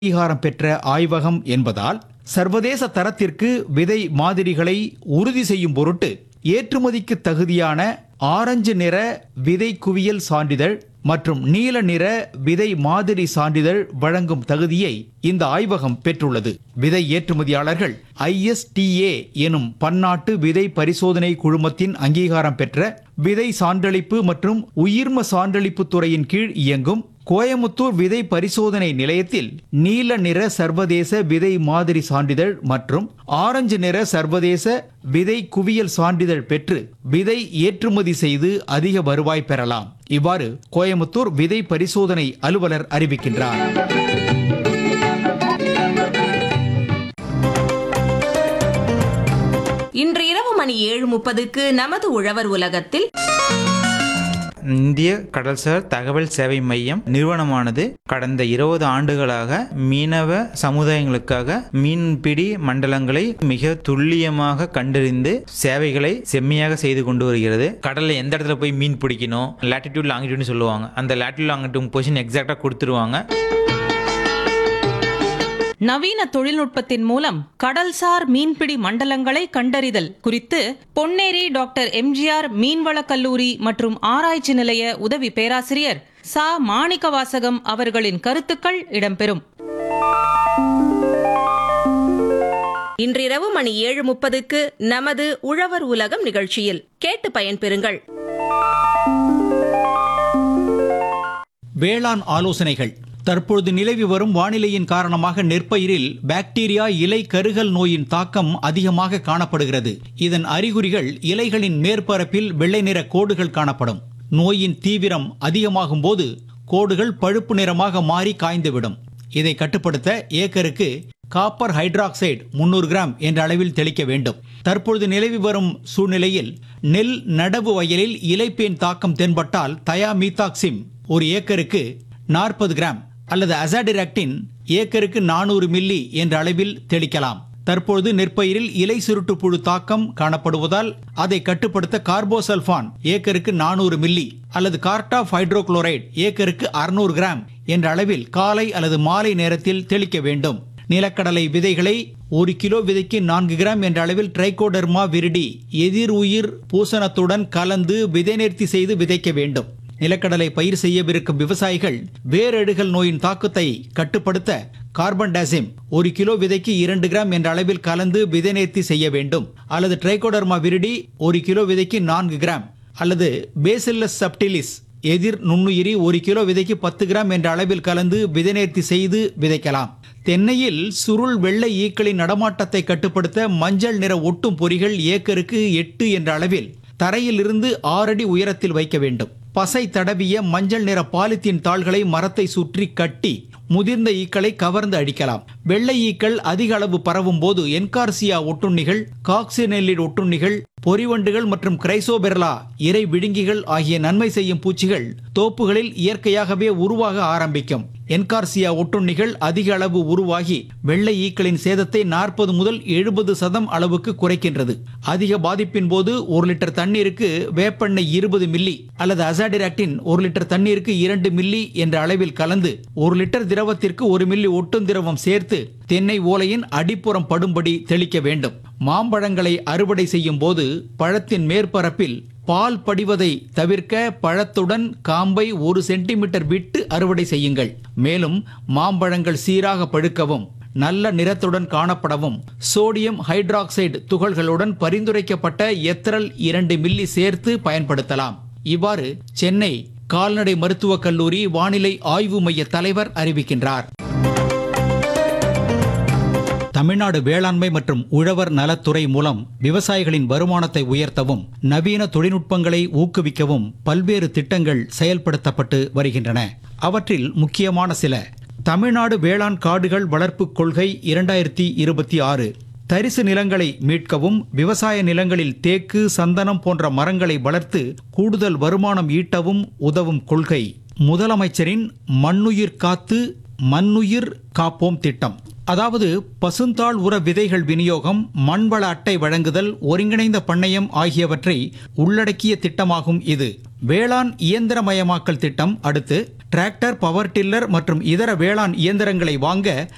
அங்கீகாரம் பெற்ற ஆய்வகம் என்பதால் சர்வதேச தரத்திற்கு விதை மாதிரிகளை உறுதி செய்யும் பொருட்டு ஏற்றுமதிக்கு தகுதியான ஆரஞ்சு நிற விதை குவியல் சான்றிதழ் மற்றும் நீல நிற விதை மாதிரி சான்றிதழ் வழங்கும் தகுதியை இந்த ஆய்வகம் பெற்றுள்ளது விதை ஏற்றுமதியாளர்கள் ஐஎஸ்டிஏ எனும் பன்னாட்டு விதை பரிசோதனை குழுமத்தின் அங்கீகாரம் பெற்ற விதை சான்றளிப்பு மற்றும் உயிர்ம சான்றளிப்பு துறையின் கீழ் இயங்கும் கோயமுத்தூர் விதை பரிசோதனை நிலையத்தில் நீல நிற சர்வதேச விதை மாதிரி சான்றிதழ் மற்றும் ஆரஞ்சு நிற சர்வதேச விதை குவியல் சான்றிதழ் பெற்று விதை ஏற்றுமதி செய்து அதிக வருவாய் பெறலாம் இவ்வாறு கோயமுத்தூர் விதை பரிசோதனை அலுவலர் அறிவிக்கின்றார் இன்று இரவு மணி ஏழு முப்பதுக்கு நமது உழவர் உலகத்தில் இந்திய கடல்சார் தகவல் சேவை மையம் நிறுவனமானது கடந்த இருபது ஆண்டுகளாக மீனவ சமுதாயங்களுக்காக மீன்பிடி மண்டலங்களை மிக துல்லியமாக கண்டறிந்து சேவைகளை செம்மையாக செய்து கொண்டு வருகிறது கடலில் எந்த இடத்துல போய் மீன் பிடிக்கணும் லேட்டிடியூட் லாங்கிடியூட்னு சொல்லுவாங்க அந்த லேட்டிடியூட் லாங்கிடியூட் பொசிஷன் எக்ஸாக்டாக கொடுத்துருவாங்க நவீன தொழில்நுட்பத்தின் மூலம் கடல்சார் மீன்பிடி மண்டலங்களை கண்டறிதல் குறித்து பொன்னேரி டாக்டர் எம்ஜிஆர் மீன்வளக் கல்லூரி மற்றும் ஆராய்ச்சி நிலைய உதவி பேராசிரியர் சா மாணிக்கவாசகம் அவர்களின் கருத்துக்கள் இடம்பெறும் இன்றிரவு மணி ஏழு முப்பதுக்கு நமது உழவர் உலகம் நிகழ்ச்சியில் கேட்டு பயன்பெறுங்கள் வேளாண் ஆலோசனைகள் தற்பொழுது நிலவி வரும் வானிலையின் காரணமாக நெற்பயிரில் பாக்டீரியா இலை கருகல் நோயின் தாக்கம் அதிகமாக காணப்படுகிறது இதன் அறிகுறிகள் இலைகளின் மேற்பரப்பில் வெள்ளை நிற கோடுகள் காணப்படும் நோயின் தீவிரம் அதிகமாகும் போது கோடுகள் பழுப்பு நிறமாக மாறி காய்ந்துவிடும் இதை கட்டுப்படுத்த ஏக்கருக்கு காப்பர் ஹைட்ராக்சைடு முன்னூறு கிராம் என்ற அளவில் தெளிக்க வேண்டும் தற்பொழுது நிலவி வரும் சூழ்நிலையில் நெல் நடவு வயலில் இலைப்பேன் தாக்கம் தென்பட்டால் தயா மீத்தாக்சிம் ஒரு ஏக்கருக்கு நாற்பது கிராம் அல்லது அசாடிராக்டின் ஏக்கருக்கு நானூறு மில்லி என்ற அளவில் தெளிக்கலாம் தற்பொழுது நெற்பயிரில் இலை சுருட்டு புழு தாக்கம் காணப்படுவதால் அதை கட்டுப்படுத்த கார்போசல்பான் ஏக்கருக்கு நானூறு மில்லி அல்லது கார்டாஃப் ஹைட்ரோகுளோரைடு ஏக்கருக்கு அறுநூறு கிராம் என்ற அளவில் காலை அல்லது மாலை நேரத்தில் தெளிக்க வேண்டும் நிலக்கடலை விதைகளை ஒரு கிலோ விதைக்கு நான்கு கிராம் என்ற அளவில் ட்ரைகோடர்மா விரிடி எதிர் உயிர் பூசணத்துடன் கலந்து விதை நேர்த்தி செய்து விதைக்க வேண்டும் நிலக்கடலை பயிர் செய்யவிருக்கும் விவசாயிகள் வேரழுகல் நோயின் தாக்கத்தை கட்டுப்படுத்த கார்பன் டாசிம் ஒரு கிலோ விதைக்கு இரண்டு கிராம் என்ற அளவில் கலந்து விதை நேர்த்தி செய்ய வேண்டும் அல்லது ட்ரைகோடர்மா விரிடி ஒரு கிலோ விதைக்கு நான்கு கிராம் அல்லது பேசில்லஸ் சப்டிலிஸ் எதிர் நுண்ணுயிரி ஒரு கிலோ விதைக்கு பத்து கிராம் என்ற அளவில் கலந்து விதை நேர்த்தி செய்து விதைக்கலாம் தென்னையில் சுருள் வெள்ளை ஈக்களின் நடமாட்டத்தை கட்டுப்படுத்த மஞ்சள் நிற ஒட்டும் பொறிகள் ஏக்கருக்கு எட்டு என்ற அளவில் தரையிலிருந்து ஆறடி உயரத்தில் வைக்க வேண்டும் பசை தடவிய மஞ்சள் நிற பாலித்தீன் தாள்களை மரத்தை சுற்றி கட்டி முதிர்ந்த ஈக்களை கவர்ந்து அடிக்கலாம் வெள்ளை ஈக்கள் அதிக அளவு பரவும் போது என்கார்சியா ஒட்டுண்ணிகள் காக்சினெல்லிட் ஒட்டுண்ணிகள் பொறிவண்டுகள் மற்றும் கிரைசோபெர்லா இறை விழுங்கிகள் ஆகிய நன்மை செய்யும் பூச்சிகள் தோப்புகளில் இயற்கையாகவே உருவாக ஆரம்பிக்கும் என்கார்சியா ஒட்டுண்ணிகள் அதிக அளவு உருவாகி வெள்ளை ஈக்களின் சேதத்தை நாற்பது முதல் எழுபது சதம் அளவுக்கு குறைக்கின்றது அதிக பாதிப்பின் போது ஒரு லிட்டர் தண்ணீருக்கு வேப்பெண்ணெய் இருபது மில்லி அல்லது அசாடிராக்டின் ஒரு லிட்டர் தண்ணீருக்கு இரண்டு மில்லி என்ற அளவில் கலந்து ஒரு லிட்டர் திரவத்திற்கு ஒரு மில்லி ஒட்டும் திரவம் சேர்த்து தென்னை ஓலையின் அடிப்புறம் படும்படி தெளிக்க வேண்டும் மாம்பழங்களை அறுவடை செய்யும் போது பழத்தின் மேற்பரப்பில் பால் படிவதை தவிர்க்க பழத்துடன் காம்பை ஒரு சென்டிமீட்டர் விட்டு அறுவடை செய்யுங்கள் மேலும் மாம்பழங்கள் சீராக பழுக்கவும் நல்ல நிறத்துடன் காணப்படவும் சோடியம் ஹைட்ராக்சைடு துகள்களுடன் பரிந்துரைக்கப்பட்ட எத்திரல் இரண்டு மில்லி சேர்த்து பயன்படுத்தலாம் இவ்வாறு சென்னை கால்நடை மருத்துவக் கல்லூரி வானிலை ஆய்வு மைய தலைவர் அறிவிக்கின்றார் தமிழ்நாடு வேளாண்மை மற்றும் உழவர் நலத்துறை மூலம் விவசாயிகளின் வருமானத்தை உயர்த்தவும் நவீன தொழில்நுட்பங்களை ஊக்குவிக்கவும் பல்வேறு திட்டங்கள் செயல்படுத்தப்பட்டு வருகின்றன அவற்றில் முக்கியமான சில தமிழ்நாடு வேளாண் காடுகள் வளர்ப்பு கொள்கை இரண்டாயிரத்தி இருபத்தி ஆறு தரிசு நிலங்களை மீட்கவும் விவசாய நிலங்களில் தேக்கு சந்தனம் போன்ற மரங்களை வளர்த்து கூடுதல் வருமானம் ஈட்டவும் உதவும் கொள்கை முதலமைச்சரின் மண்ணுயிர் காத்து மண்ணுயிர் காப்போம் திட்டம் அதாவது பசுந்தாள் உர விதைகள் விநியோகம் மண்வள அட்டை வழங்குதல் ஒருங்கிணைந்த பண்ணையம் ஆகியவற்றை உள்ளடக்கிய திட்டமாகும் இது வேளாண் இயந்திரமயமாக்கல் திட்டம் அடுத்து டிராக்டர் பவர் டில்லர் மற்றும் இதர வேளாண் இயந்திரங்களை வாங்க